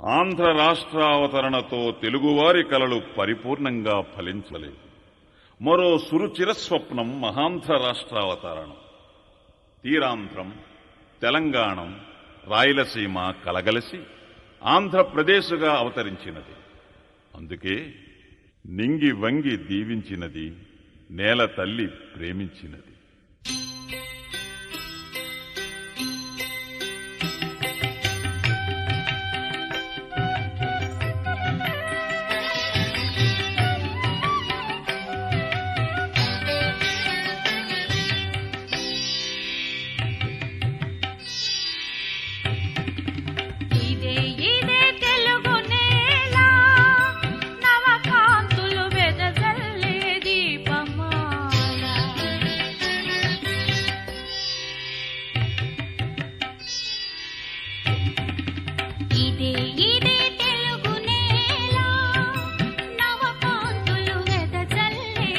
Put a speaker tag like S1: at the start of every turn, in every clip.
S1: ఆంధ్ర రాష్ట్రావతరణతో తెలుగువారి కలలు పరిపూర్ణంగా ఫలించలేదు మరో సురుచిర స్వప్నం మహాంధ్ర రాష్ట్రావతరణం తీరాంధ్రం తెలంగాణం రాయలసీమ కలగలిసి ఆంధ్రప్రదేశుగా అవతరించినది అందుకే నింగి వంగి దీవించినది నేల తల్లి ప్రేమించినది
S2: ఇదే ఇదే తెలుగు నేల నవకాంతులు వెదజల్లే దీపమాల ఇదే ఇదే తెలుగు నేల నవకాంతులు వెదజల్లే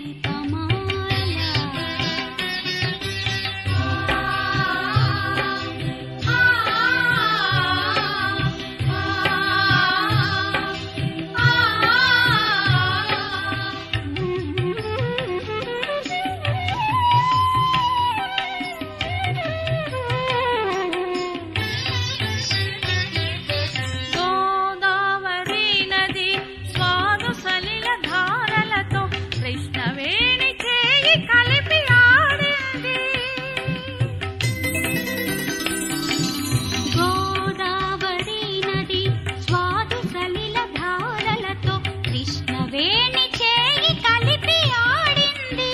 S2: గోదావరి నది స్వాదు సలిల ధారలతో కృష్ణవేణి చేయి కలిపి ఆడింది గోదావరి నది స్వాదు సలిల ధారలతో కృష్ణవేణి చేయి కలిపి ఆడింది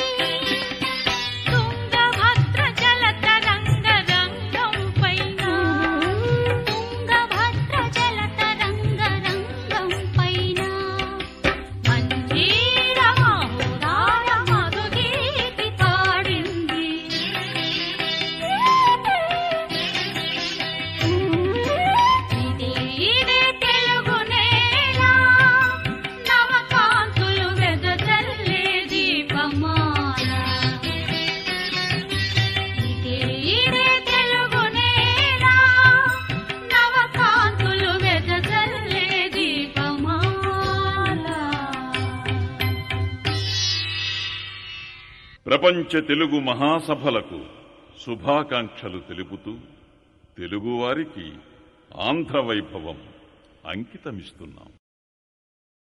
S2: తుంగభద్ర జలతరంగ రంగం పైన తుంగభద్ర జలతరంగ రంగం పైన మంజీర మహురాల మధుగీతి పాడింది ఇదే ఇదే తెలుగు నేల నవకాంతులు వెదజల్లే దీపమాల ఇదే ఇదే తెలుగు నేల నవకాంతులు వెదజల్లే దీపమాల
S1: ప్రపంచ తెలుగు మహాసభలకు శుభాకాంక్షలు తెలుపుతూ తెలుగువారికి ఆంధ్ర వైభవం అంకితమిస్తున్నాం